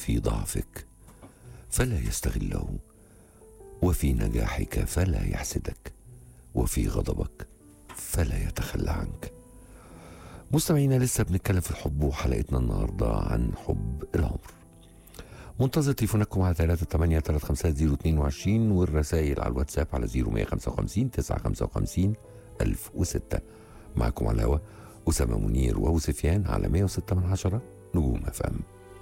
في ضعفك فلا يستغله وفي نجاحك فلا يحسدك وفي غضبك فلا يتخلى عنك مستمعينا لسه بنتكلم في الحب وحلقتنا النهارده عن حب العمر منتظر تليفوناتكم على 3 8 3 5 0 22 والرسائل على الواتساب على 0155 955 1006 معكم على الهواء أسامة منير وأبو سفيان على 106 من عشرة نجوم اف ام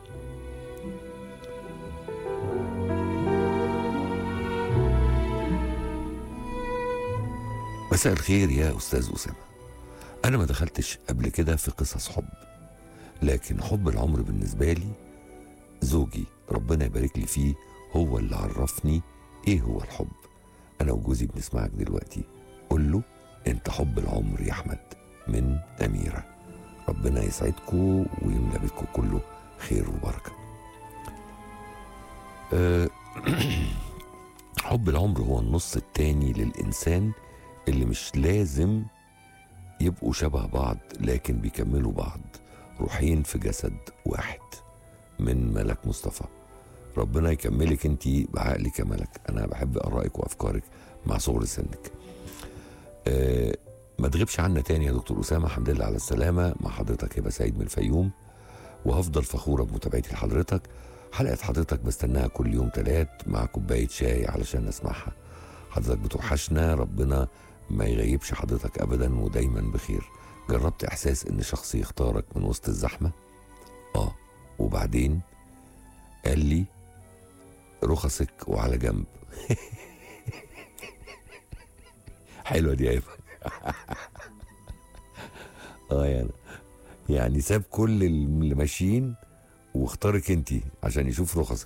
مساء الخير يا أستاذ أسامة أنا ما دخلتش قبل كده في قصص حب لكن حب العمر بالنسبة لي زوجي ربنا يبارك لي فيه هو اللي عرفني ايه هو الحب انا وجوزي بنسمعك دلوقتي قول له انت حب العمر يا احمد من اميره ربنا يسعدكم ويملى بيتكم كله خير وبركه أه حب العمر هو النص التاني للانسان اللي مش لازم يبقوا شبه بعض لكن بيكملوا بعض روحين في جسد واحد من ملك مصطفى ربنا يكملك انت بعقلك يا ملك انا بحب ارائك وافكارك مع صغر سنك أه ما تغيبش عنا تاني يا دكتور اسامه الحمد لله على السلامه مع حضرتك هبه سعيد من الفيوم وهفضل فخوره بمتابعتي لحضرتك حلقه حضرتك بستناها كل يوم تلات مع كوبايه شاي علشان اسمعها حضرتك بتوحشنا ربنا ما يغيبش حضرتك ابدا ودايما بخير جربت احساس ان شخص يختارك من وسط الزحمه اه وبعدين قال لي رخصك وعلى جنب حلوه دي يا ايمن اه يعني يعني ساب كل اللي ماشيين واختارك انت عشان يشوف رخصك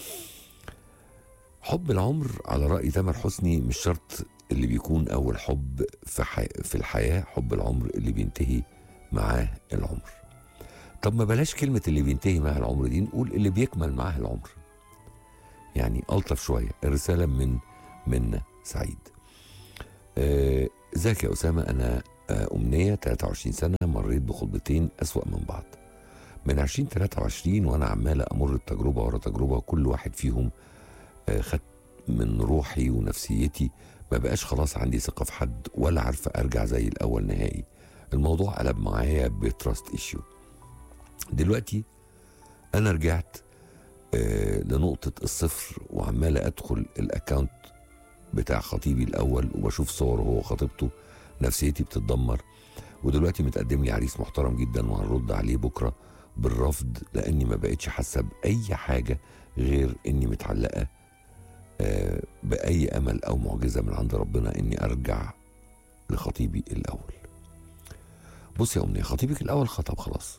حب العمر على رأي تامر حسني مش شرط اللي بيكون أول حب في, حي... في الحياة حب العمر اللي بينتهي معاه العمر طب ما بلاش كلمة اللي بينتهي معاه العمر دي نقول اللي بيكمل معاه العمر يعني ألطف شوية الرسالة من منا سعيد ازيك آه يا أسامة أنا آه أمنية 23 سنة مريت بخطبتين أسوأ من بعض من 20 23 وأنا عمالة أمر التجربة ورا تجربة وكل واحد فيهم آه خدت من روحي ونفسيتي ما بقاش خلاص عندي ثقة في حد ولا عارفة أرجع زي الأول نهائي الموضوع قلب معايا بتراست ايشيو دلوقتي انا رجعت آه لنقطة الصفر وعمال ادخل الاكونت بتاع خطيبي الاول وبشوف صور هو وخطيبته نفسيتي بتتدمر ودلوقتي متقدم لي عريس محترم جدا وهنرد عليه بكرة بالرفض لاني ما بقتش حاسة باي حاجة غير اني متعلقة آه باي امل او معجزة من عند ربنا اني ارجع لخطيبي الاول بص يا أمنية خطيبك الأول خطب خلاص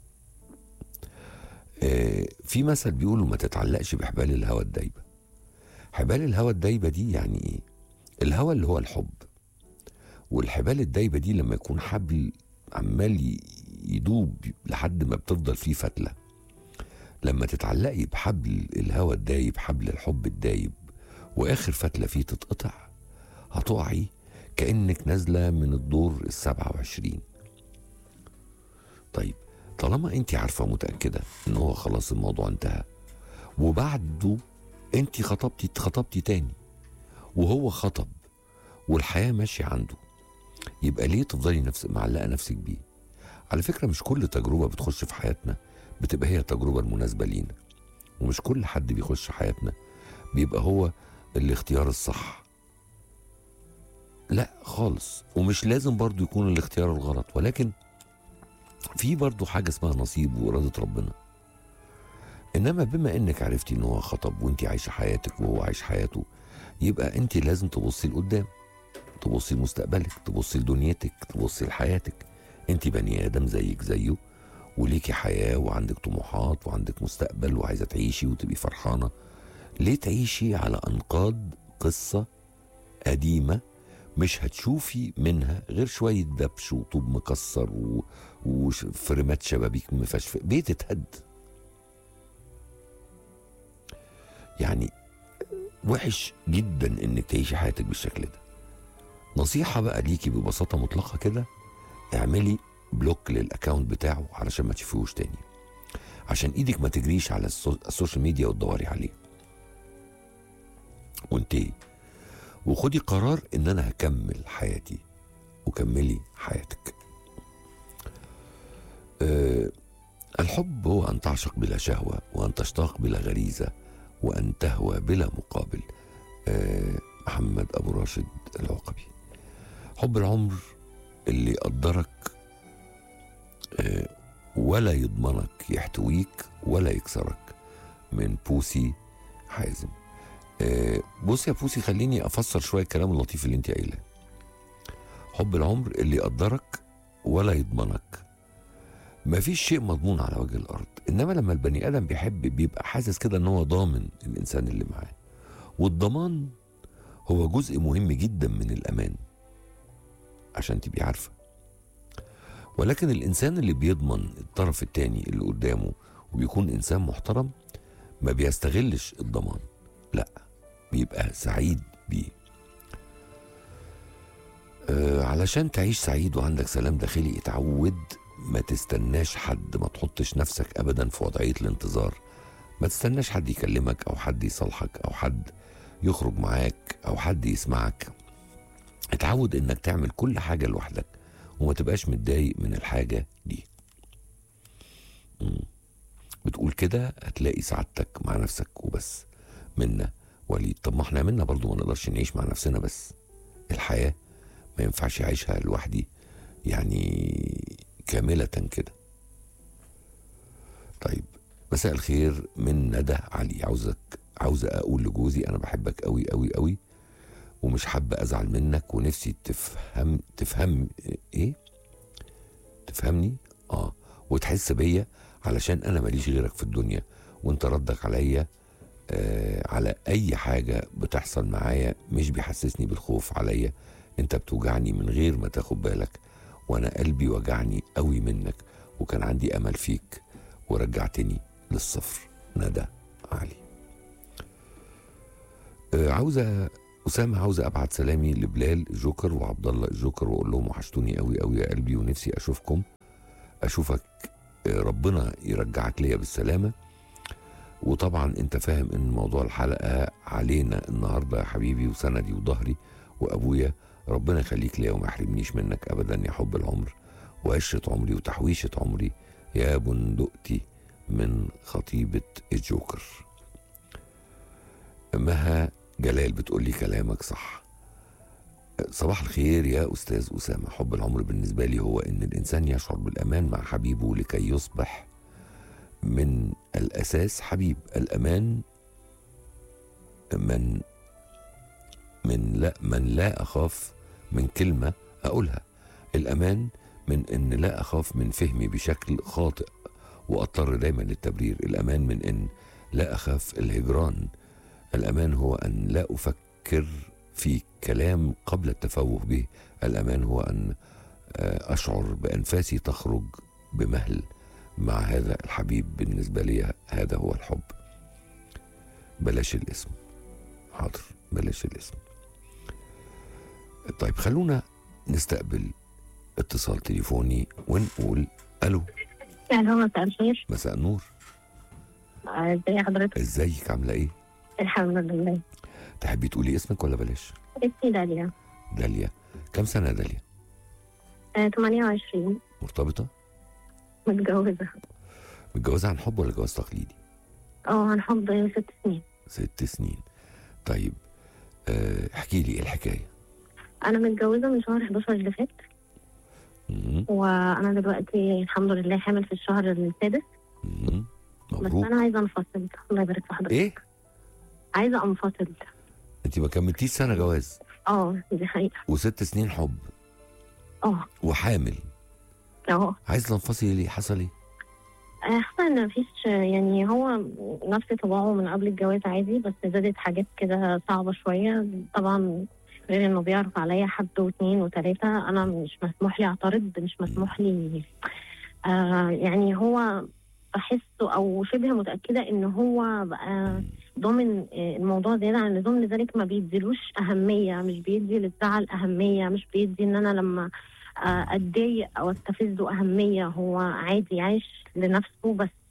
آه في مثل بيقولوا ما تتعلقش بحبال الهوى الدايبة حبال الهوى الدايبة دي يعني إيه الهوى اللي هو الحب والحبال الدايبة دي لما يكون حبل عمال يدوب لحد ما بتفضل فيه فتلة لما تتعلقي بحبل الهوى الدايب حبل الحب الدايب وآخر فتلة فيه تتقطع هتقعي كأنك نازلة من الدور السبعة وعشرين طيب طالما انت عارفه متاكده ان هو خلاص الموضوع انتهى وبعده انت خطبتي خطبتي تاني وهو خطب والحياه ماشيه عنده يبقى ليه تفضلي نفس معلقه نفسك بيه على فكره مش كل تجربه بتخش في حياتنا بتبقى هي التجربه المناسبه لينا ومش كل حد بيخش حياتنا بيبقى هو الاختيار الصح لا خالص ومش لازم برضو يكون الاختيار الغلط ولكن في برضه حاجة اسمها نصيب وإرادة ربنا إنما بما إنك عرفتي إن هو خطب وإنت عايشة حياتك وهو عايش حياته يبقى أنت لازم تبصي لقدام تبصي لمستقبلك تبصي لدنيتك تبصي لحياتك أنت بني آدم زيك زيه وليكي حياة وعندك طموحات وعندك مستقبل وعايزة تعيشي وتبقي فرحانة ليه تعيشي على أنقاض قصة قديمة مش هتشوفي منها غير شوية دبش وطوب مكسر و... وفريمات شبابيك مفشفة بيت اتهد يعني وحش جدا انك تعيشي حياتك بالشكل ده نصيحة بقى ليكي ببساطة مطلقة كده اعملي بلوك للاكونت بتاعه علشان ما تشوفيهوش تاني عشان ايدك ما تجريش على السو- السوشيال ميديا وتدوري عليه وانتهي وخدي قرار ان انا هكمل حياتي وكملي حياتك أه الحب هو ان تعشق بلا شهوه وان تشتاق بلا غريزه وان تهوى بلا مقابل أه محمد ابو راشد العقبي حب العمر اللي يقدرك أه ولا يضمنك يحتويك ولا يكسرك من بوسي حازم أه بصي يا بوسي خليني افسر شويه الكلام اللطيف اللي انت قايلاه حب العمر اللي يقدرك ولا يضمنك ما فيش شيء مضمون على وجه الارض انما لما البني ادم بيحب بيبقى حاسس كده ان هو ضامن الانسان اللي معاه والضمان هو جزء مهم جدا من الامان عشان تبقي عارفه ولكن الانسان اللي بيضمن الطرف التاني اللي قدامه وبيكون انسان محترم ما بيستغلش الضمان لا بيبقى سعيد بيه آه علشان تعيش سعيد وعندك سلام داخلي اتعود ما تستناش حد ما تحطش نفسك ابدا في وضعيه الانتظار ما تستناش حد يكلمك او حد يصالحك او حد يخرج معاك او حد يسمعك اتعود انك تعمل كل حاجه لوحدك وما تبقاش متضايق من الحاجه دي مم. بتقول كده هتلاقي سعادتك مع نفسك وبس منا وليد طب ما احنا منا برضو ما نقدرش نعيش مع نفسنا بس الحياه ما ينفعش اعيشها لوحدي يعني كاملة كده طيب مساء الخير من ندى علي عاوزك عاوزة أقول لجوزي أنا بحبك أوي أوي أوي ومش حابة أزعل منك ونفسي تفهم تفهم إيه؟ تفهمني؟ آه وتحس بيا علشان أنا ماليش غيرك في الدنيا وأنت ردك عليا آه على أي حاجة بتحصل معايا مش بيحسسني بالخوف عليا أنت بتوجعني من غير ما تاخد بالك وانا قلبي وجعني قوي منك وكان عندي امل فيك ورجعتني للصفر ندى علي آه، عاوزه اسامه عاوزه ابعت سلامي لبلال جوكر وعبد الله الجوكر واقول لهم وحشتوني قوي قوي يا قلبي ونفسي اشوفكم اشوفك آه، ربنا يرجعك ليا بالسلامه وطبعا انت فاهم ان موضوع الحلقه علينا النهارده يا حبيبي وسندي وظهري وابويا ربنا يخليك ليا وما يحرمنيش منك ابدا يا حب العمر وعشرة عمري وتحويشة عمري يا بندقتي من خطيبة الجوكر مها جلال بتقول لي كلامك صح صباح الخير يا أستاذ أسامة حب العمر بالنسبة لي هو إن الإنسان يشعر بالأمان مع حبيبه لكي يصبح من الأساس حبيب الأمان من من لا من لا اخاف من كلمه اقولها الامان من ان لا اخاف من فهمي بشكل خاطئ واضطر دايما للتبرير الامان من ان لا اخاف الهجران الامان هو ان لا افكر في كلام قبل التفوه به الامان هو ان آه، اشعر بانفاسي تخرج بمهل مع هذا الحبيب بالنسبه لي هذا هو الحب بلاش الاسم حاضر بلاش الاسم طيب خلونا نستقبل اتصال تليفوني ونقول الو الو مساء الخير مساء النور آه، ازي حضرتك ازيك عامله ايه الحمد لله تحبي تقولي اسمك ولا بلاش اسمي داليا داليا كم سنه يا داليا آه، 28 مرتبطه متجوزة متجوزه عن حب ولا جواز تقليدي اه عن حب ست سنين ست سنين طيب آه، احكي لي ايه الحكايه انا متجوزة من شهر 11 اللي فات مم، وانا دلوقتي الحمد لله حامل في الشهر السادس مم، بس مبروك انا عايزة انفصل الله يبارك في حضرتك ايه عايزة انفصل انت ما كملتيش سنه جواز اه دي حقيقة وست سنين حب اه وحامل اه عايز تنفصلي ليه حصل ايه آه، حاسة ان مفيش يعني هو نفس طباعه من قبل الجواز عادي بس زادت حاجات كده صعبة شوية طبعا غير انه بيعرف عليا حد واثنين وثلاثة انا مش مسموح لي اعترض مش مسموح لي آه يعني هو بحسه او شبه متأكدة ان هو بقى ضامن آه، الموضوع زيادة عن اللزوم لذلك ما بيديلوش أهمية مش بيدي للزعل أهمية مش بيدي إن أنا لما آه، أتضايق أو أستفزه أهمية هو عادي عايش لنفسه بس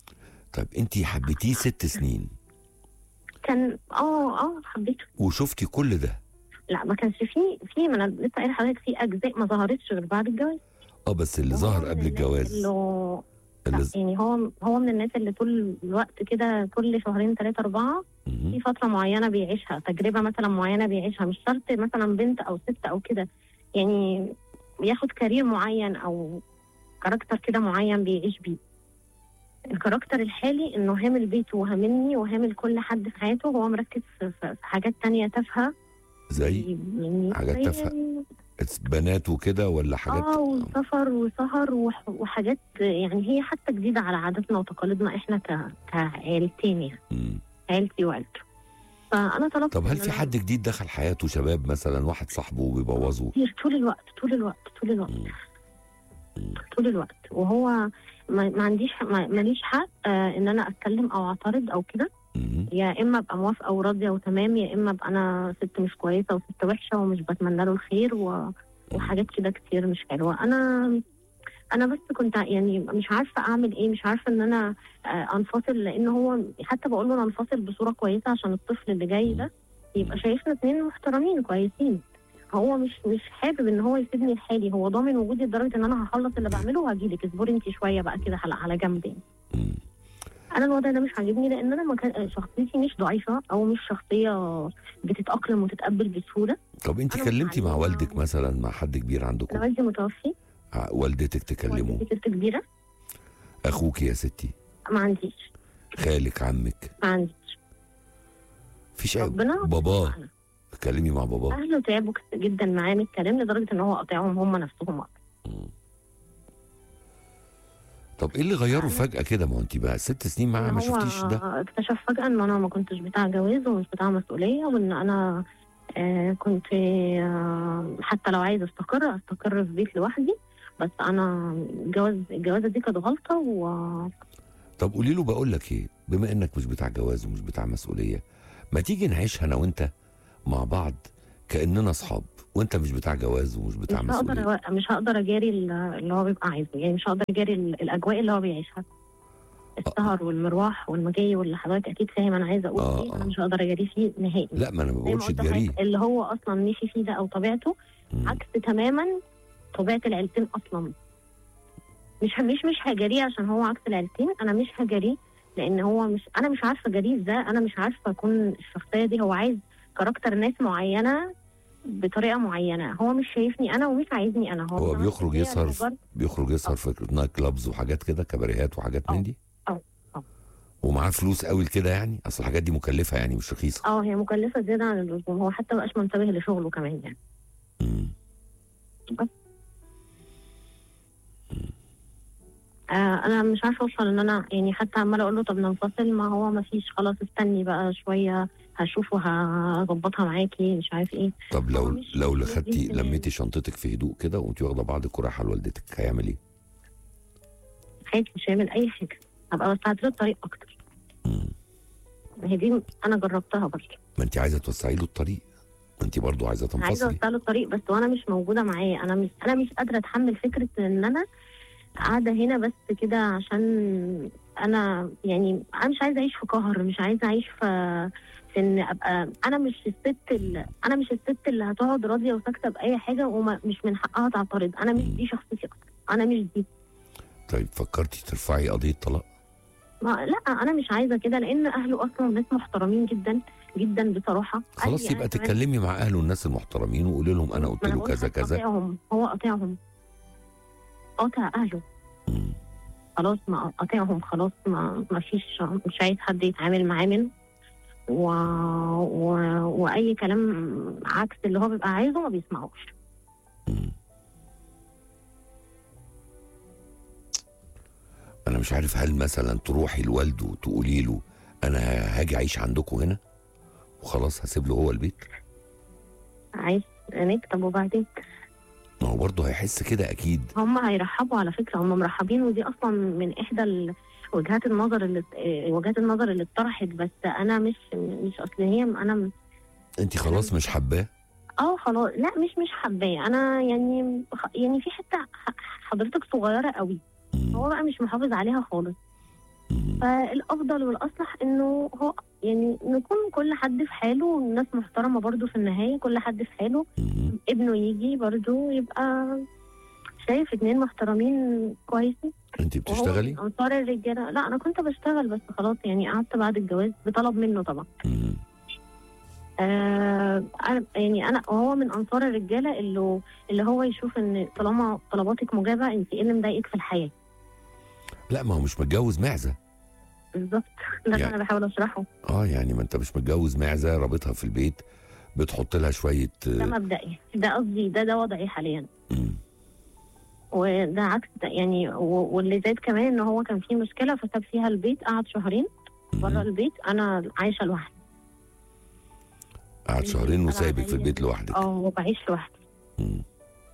طيب انت حبيتيه ست سنين كان اه اه حبيته وشفتي كل ده لا ما كانش فيه في ما انا لسه قايله لحضرتك في اجزاء ما ظهرتش غير بعد الجواز اه بس اللي هو ظهر من قبل الناس الجواز اللي اللي لا ز... يعني هو هو من الناس اللي طول الوقت كده كل شهرين ثلاثة أربعة مهم. في فترة معينة بيعيشها تجربة مثلا معينة بيعيشها مش شرط مثلا بنت أو ست أو كده يعني بياخد كارير معين أو كاركتر كده معين بيعيش بيه الكاركتر الحالي انه هامل بيته وهاملني وهامل كل حد في حياته وهو مركز في, في في حاجات تانية تافهة زي يعني حاجات زي تافهة. بنات وكده ولا حاجات اه وسفر وسهر وح- وحاجات يعني هي حتى جديدة على عاداتنا وتقاليدنا احنا ك... كعيلتين يعني مم. عيلتي وعيلته فأنا طلبت طب هل إن في أنا- حد جديد دخل حياته شباب مثلا واحد صاحبه وبيبوظه كتير طول الوقت طول الوقت طول الوقت مم. مم. طول الوقت وهو ما, ما عنديش ما ماليش حق آه ان انا اتكلم او اعترض او كده مم. يا اما ابقى موافقه وراضيه وتمام يا اما ابقى انا ست مش كويسه وست وحشه ومش بتمنى له الخير و... وحاجات كده كتير مش حلوه انا انا بس كنت يعني مش عارفه اعمل ايه مش عارفه ان انا آه انفصل لان هو حتى بقول له ننفصل بصوره كويسه عشان الطفل اللي جاي ده يبقى شايفنا اتنين محترمين كويسين هو مش مش حابب ان هو يسيبني لحالي هو ضامن وجودي لدرجه ان انا هخلص اللي بعمله وهجيلك اصبري انت شويه بقى كده على على جنب يعني. مم. انا الوضع ده مش عاجبني لان انا مكان شخصيتي مش ضعيفه او مش شخصيه بتتاقلم وتتقبل بسهوله طب انت أنا كلمتي مع متعلمة- والدك مثلا مع حد كبير انا عندكم والدي متوفي ع- والدتك تكلموا والدتي ست كبيره اخوك يا ستي ما عنديش خالك عمك ما عنديش مفيش أي- ربنا باباه معنا. اتكلمي مع باباه اهله تعبوا كتير جدا معاه من الكلام لدرجه ان هو قاطعهم هم نفسهم أكتر. مم. طب ايه اللي غيره فجأة كده ما هو انت بقى ست سنين معاه إن ما هو شفتيش ده اكتشف فجاه ان انا ما كنتش بتاع جواز ومش بتاع مسؤوليه وان انا آه كنت آه حتى لو عايزه استقر استقر في بيت لوحدي بس انا الجواز الجوازه دي كانت غلطه و طب قولي له بقول لك ايه بما انك مش بتاع جواز ومش بتاع مسؤوليه ما تيجي نعيشها انا وانت مع بعض كاننا اصحاب وانت مش بتاع جواز ومش بتاع مش مسؤوليه هقدر أ- مش هقدر اجاري ال- اللي هو بيبقى عايزه يعني مش هقدر اجاري ال- الاجواء اللي هو بيعيشها السهر والمروح والمجاي واللي حضرتك اكيد فاهم انا عايزه اقول آه، ايه آه. انا مش هقدر اجاريه فيه نهائي لا ما انا ما زي ما بقولش قلت تجاريه لحضرتك، اللي هو اصلا مشي فيه ده او طبيعته مم. عكس تماما طبيعه العيلتين اصلا مش مش مش هجاريه عشان هو عكس العيلتين انا مش هجاريه لان هو مش انا مش عارفه اجاريه ازاي انا مش عارفه اكون الشخصيه دي هو عايز كاركتر ناس معينه بطريقه معينه هو مش شايفني انا ومش عايزني انا هو هو بيعمل بيخرج هي يسهر في- مجرد- بيخرج يسهر في نايت كلابز وحاجات كده كباريهات وحاجات من آه، دي آه، آه. ومعاه فلوس قوي كده يعني اصل الحاجات دي مكلفه يعني مش رخيصه اه هي مكلفه زياده عن اللزوم هو حتى مبقاش منتبه لشغله كمان يعني مم. آه انا مش عارفه اوصل ان انا يعني حتى عماله اقول له طب ننفصل ما هو ما فيش خلاص استني بقى شويه هشوف وهظبطها معاكي مش عارف ايه طب هو لو مش- لو مش خدتي دي الدنيا. لميتي شنطتك في هدوء كده وانت واخده بعضك ورايحه لوالدتك هيعمل ايه؟ عادي مش هيعمل اي حاجه هبقى بساعد له الطريق اكتر مم. ما هي دي انا جربتها برضه ما انت عايزه توسعي له الطريق ما انت برضه عايزه انا عايزه تنفصلي اوسع له الطريق بس وانا مش موجوده معاه انا مش انا مش قادره اتحمل فكره ان انا قاعده هنا بس كده عشان انا يعني انا مش عايزه اعيش في قهر مش عايزه اعيش في في ان ابقى انا مش الست اللي انا مش الست اللي هتقعد راضيه وساكته باي حاجه ومش من حقها تعترض انا مش دي شخصيتي اصلا انا مش دي طيب فكرتي ترفعي قضيه طلاق؟ ما لا انا مش عايزه كده لان اهله اصلا ناس محترمين جدا جدا بصراحه خلاص أهلي يبقى أنا كمان- تتكلمي مع اهله الناس المحترمين وقولي لهم انا قلت ما له بقول كذا لك كذا قاطعهم هو قاطعهم قاطع اهله مم. خلاص ما قاطعهم خلاص ما ما فيش مش عايز حد يتعامل معاه منه و... و... واي كلام عكس اللي هو بيبقى عايزه ما بيسمعوش مم. انا مش عارف هل مثلا تروحي لوالده وتقولي له انا هاجي اعيش عندكم هنا وخلاص هسيب له هو البيت عايز نكتب وبعدين ما هو برضه هيحس كده اكيد هم هيرحبوا على فكره هم مرحبين ودي اصلا من احدى ال... وجهات النظر اللي إيه، وجهات النظر اللي اتطرحت بس انا مش مش اصل هي انا انت خلاص مش حباه اه خلاص لا مش مش حباه انا يعني يعني في حته ح- حضرتك صغيره قوي مم. هو بقى مش محافظ عليها خالص مم. فالافضل والاصلح انه هو يعني نكون كل حد في حاله والناس محترمه برضو في النهايه كل حد في حاله مم. ابنه يجي برضو يبقى شايف اتنين محترمين كويسين انت وهو بتشتغلي؟ من انصار الرجاله لا انا كنت بشتغل بس خلاص يعني قعدت بعد الجواز بطلب منه طبعا مم. آه أنا- يعني انا وهو من انصار الرجاله اللي اللي هو يشوف ان طالما طلباتك مجابه انت ايه اللي مضايقك في الحياه لا ما هو مش متجوز معزه بالظبط ده اللي يعني- انا بحاول اشرحه اه يعني ما انت مش متجوز معزه رابطها في البيت بتحط لها شويه ده آه، مبدئي ده قصدي ده ده وضعي حاليا مم. وده عكس ده يعني و- واللي زاد كمان ان هو كان في مشكله فساب فيها البيت قعد شهرين بره مم. البيت انا عايشه لوحدي قعد شهرين أنا وسايبك في عليا- البيت لوحدك اه وبعيش لوحدي مم.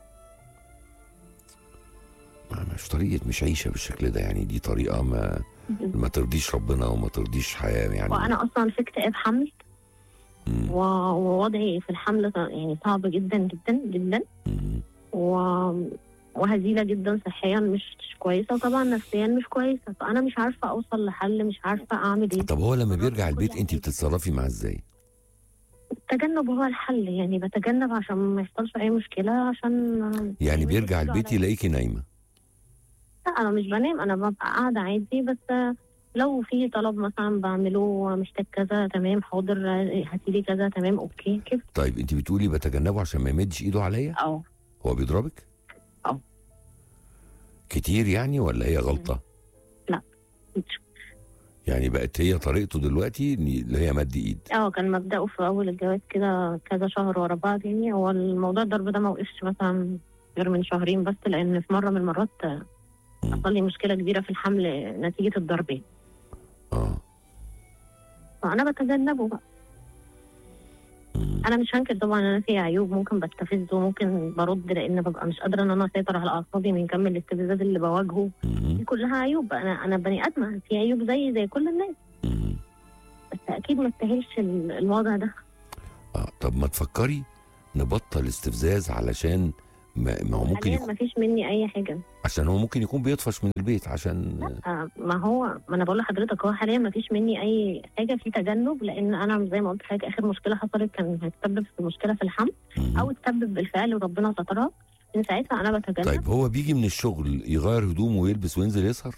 ما مش طريقه مش عيشه بالشكل ده يعني دي طريقه ما ما ترضيش ربنا وما ترضيش حياه يعني وانا اصلا في اكتئاب حمل مم. و- ووضعي في الحمل يعني صعب جدا جدا جدا مم. و... وهزيله جدا صحيا مش مش كويسه وطبعا نفسيا مش كويسه فانا مش عارفه اوصل لحل مش عارفه اعمل ايه طب هو لما بيرجع كل البيت انت حاجة. بتتصرفي معاه ازاي؟ التجنب هو الحل يعني بتجنب عشان ما يحصلش اي مشكله عشان يعني يعني بيرجع بيقولوا البيت عليا. يلاقيكي نايمه لا انا مش بنام انا ببقى قاعده عادي بس لو في طلب مثلا بعمله محتاج كذا تمام حاضر هاتيلي كذا تمام اوكي كده طيب انت بتقولي بتجنبه عشان ما يمدش ايده عليا اه هو بيضربك اه. كتير يعني ولا هي غلطه يعني بقت هي طريقته دلوقتي إن- اللي هي مد ايد اه كان مبدأه في اول الجواز كده كذا شهر ورا بعض يعني هو الموضوع الضرب ده ما وقفش مثلا غير من شهرين بس لان في مره من المرات مم. حصل لي مشكله كبيره في الحمل نتيجه الضربين اه فانا بتجنبه بقى مم. انا مش هنكر طبعا ان انا في عيوب ممكن بستفزه ممكن برد لان ببقى مش قادره ان انا اسيطر على اعصابي من كم الاستفزاز اللي بواجهه مم. دي كلها عيوب انا انا بني ادمه في عيوب زي زي كل الناس مم. بس اكيد ما استاهلش ال- الوضع ده اه طب ما تفكري نبطل استفزاز علشان ما, ما هو ممكن حاليا يكون ما فيش مني اي حاجه عشان هو ممكن يكون بيطفش من البيت عشان آه، ما هو ما انا بقول لحضرتك هو حاليا ما فيش مني اي حاجه في تجنب لان انا زي ما قلت لحضرتك اخر مشكله حصلت كان هتسبب في مشكله في الحمل مم. او تسبب بالفعل وربنا سترها من ساعتها انا بتجنب طيب هو بيجي من الشغل يغير هدومه ويلبس وينزل يسهر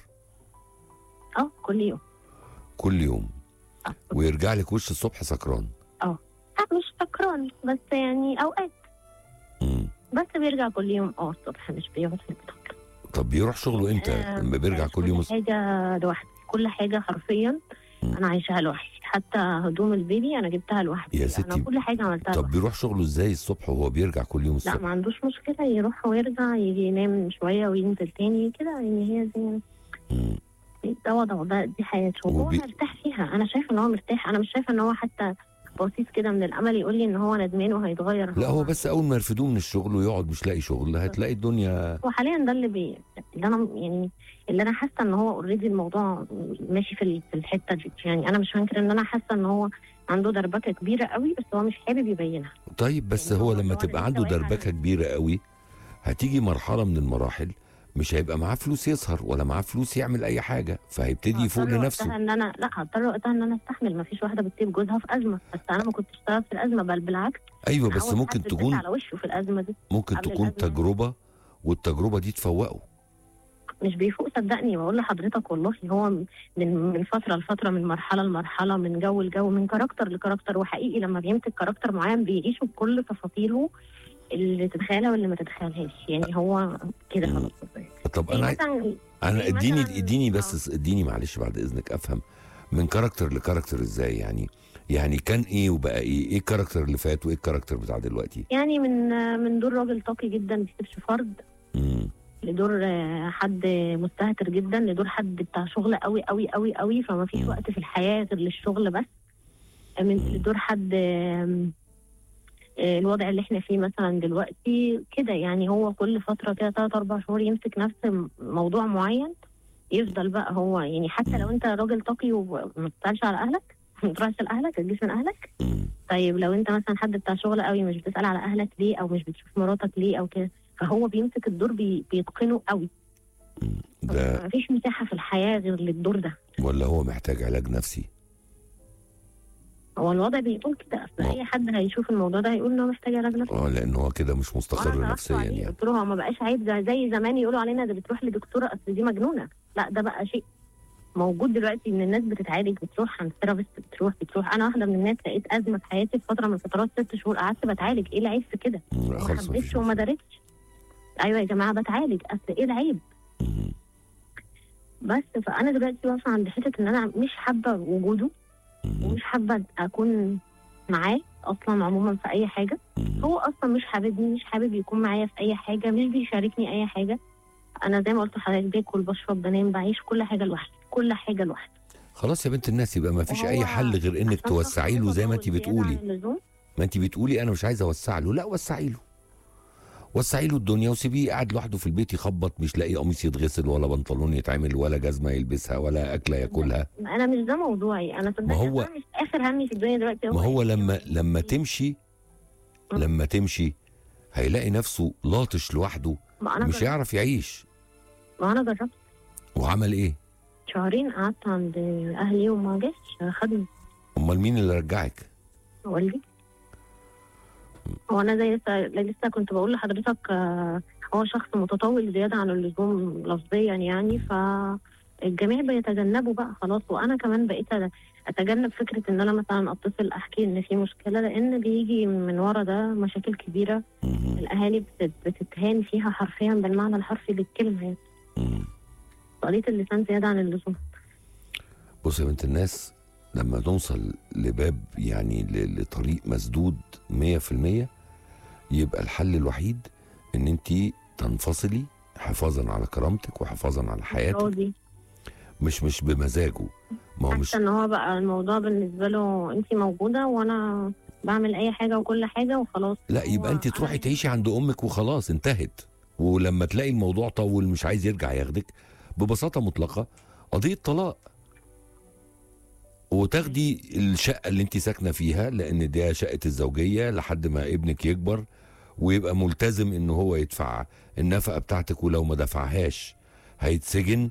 اه كل يوم كل يوم آه. ويرجع لك وش الصبح سكران آه، مش سكران بس يعني اوقات مم. بس بيرجع كل يوم اه الصبح مش بيقعد في البيت طب بيروح شغله امتى آه، لما بيرجع مش كل يوم كل الص- حاجه لوحدي كل حاجه حرفيا مم. انا عايشاها لوحدي حتى هدوم البيبي انا جبتها لوحدي يا انا ستي، كل حاجه عملتها طب لوحدي. بيروح شغله ازاي الصبح وهو بيرجع كل يوم لا الصبح ما عندوش مشكله يروح ويرجع يجي ينام شويه وينزل تاني كده يعني هي زي مم. ده وضعه ده دي حياته وهو وبي- مرتاح فيها انا شايفه ان هو مرتاح انا مش شايفه ان هو حتى بسيط كده من الامل يقول لي ان هو ندمان وهيتغير لا هو بس اول ما يرفدوه من الشغل ويقعد مش لاقي شغل هتلاقي الدنيا هو حاليا ده اللي بي اللي انا يعني اللي انا حاسه ان هو اوريدي الموضوع ماشي في ال- في الحته دي يعني انا مش هنكر ان انا حاسه ان هو عنده دربكه كبيره قوي بس هو مش حابب يبينها طيب بس يعني هو هو لما الدور تبقى اللي عنده انت واقع دربكه كبيره قوي هتيجي مرحله من المراحل مش هيبقى معاه فلوس يسهر ولا معاه فلوس يعمل اي حاجه فهيبتدي يفوق هضطر وقتها لنفسه ان انا لا هضطر وقتها ان انا استحمل ما فيش واحده بتسيب جوزها في ازمه بس انا ما كنتش اشتغل في الازمه بل بالعكس ايوه بس عاوز ممكن حد يدوس تكون على وشه في الازمه دي ممكن قبل تكون الأزمة. تجربه والتجربه دي تفوقه مش بيفوق صدقني بقول لحضرتك والله هو من من فتره لفتره من مرحله لمرحله من جو لجو من كاركتر لكاركتر وحقيقي لما بيمسك كاركتر معين بيعيشه بكل تفاصيله اللي تتخيلها واللي ما تتخيلهاش يعني هو كده مم. خلاص طب يعني انا مثلا انا زي اديني مثلاً- اديني آه. بس اديني معلش بعد اذنك افهم من كاركتر لكاركتر ازاي يعني يعني كان ايه وبقى ايه ايه الكاركتر اللي فات وايه الكاركتر بتاع دلوقتي يعني من من دور راجل تقي جدا ما بيسيبش فرد امم لدور آه، حد مستهتر جدا لدور حد بتاع شغل قوي قوي قوي قوي فما فيش مم. وقت في الحياه غير للشغل بس من مم. لدور حد آم، آه، الوضع اللي احنا فيه مثلا دلوقتي كده يعني هو كل فتره كده ثلاث اربع شهور يمسك نفس م- موضوع معين يفضل بقى هو يعني حتى لو انت راجل تقي وما بتسالش على اهلك ما تروحش لاهلك ما تجيش من اهلك امم طيب لو انت مثلا حد بتاع شغل قوي مش بتسال على اهلك ليه او مش بتشوف مراتك ليه او كده فهو بيمسك الدور بي بيتقنه قوي ده مفيش مساحه في الحياه غير للدور ده ولا هو محتاج علاج نفسي هو الوضع بيقول كده اصل آه. اي حد هيشوف الموضوع ده هيقول انه محتاج علاج نفسي اه لان هو كده مش وأنا مستقر صرفت نفسيا عليه. يعني قلت له هو ما بقاش عيب زي, زي زمان يقولوا علينا ده بتروح لدكتوره اصل دي مجنونه لا ده بقى شيء موجود دلوقتي ان الناس بتتعالج بتروح عند ثيرابيست بتروح بتروح انا واحده من الناس لقيت ازمه في حياتي في فتره من فترات ست شهور قعدت بتعالج ايه العيب في كده؟ مم، ما خلاص مفيش حبيتش وما مشكلة. دارتش ايوه يا جماعه بتعالج اصل ايه العيب؟ مم. بس فانا دلوقتي واقفه عند حته ان انا مش حابه وجوده مم. ومش حابه اكون معاه اصلا عموما في اي حاجه مم. هو اصلا مش حاببني مش حابب يكون معايا في اي حاجه مش بيشاركني اي حاجه انا زي ما قلت لحضرتك باكل بشرب بنام بعيش كل حاجه لوحدي كل حاجه لوحدي خلاص يا بنت الناس يبقى ما فيش اي وهو حل غير انك عشان توسعي له شخصيته زي ما برضه انت زيادة بتقولي عن اللزوم. ما انت بتقولي انا مش عايزه اوسع له لا وسعي له وسعي له الدنيا وسيبيه قاعد لوحده في البيت يخبط مش لاقي قميص يتغسل ولا بنطلون يتعمل ولا جزمه يلبسها ولا اكله ياكلها انا مش ده موضوعي انا صدقني ما هو- أنا مش اخر همي في الدنيا دلوقتي ما هو إيه؟ لما لما تمشي مم. لما تمشي هيلاقي نفسه لاطش لوحده ما انا مش جربت يعرف يعيش ما انا جربت وعمل ايه شهرين قعدت عند اهلي وما جاش خدني امال مين اللي رجعك والدي هو انا زي لسه لسه كنت بقول لحضرتك آه، هو شخص متطاول زياده عن اللزوم لفظيا يعني فالجميع بيتجنبوا بقى خلاص وانا كمان بقيت اتجنب فكره ان انا مثلا اتصل احكي ان في مشكله لان بيجي من ورا ده مشاكل كبيره مم. الاهالي بتت- بتتهان فيها حرفيا بالمعنى الحرفي للكلمه يعني مم. قضيه اللسان زياده عن اللزوم بص يا بنت الناس لما نوصل لباب يعني ل- لطريق مسدود 100% يبقى الحل الوحيد ان انت تنفصلي حفاظا على كرامتك وحفاظا على حياتك راضي مش مش بمزاجه ما هو مش حاسه ان هو بقى الموضوع بالنسبه له انت موجوده وانا بعمل اي حاجه وكل حاجه وخلاص لا يبقى هو انت تروحي أنا- تعيشي عند امك وخلاص انتهت ولما تلاقي الموضوع طول مش عايز يرجع ياخدك ببساطه مطلقه قضيه طلاق وتاخدي الشقه اللي انت ساكنه فيها لان دي شقه الزوجيه لحد ما ابنك يكبر ويبقى ملتزم ان هو يدفع النفقه بتاعتك ولو ما دفعهاش هيتسجن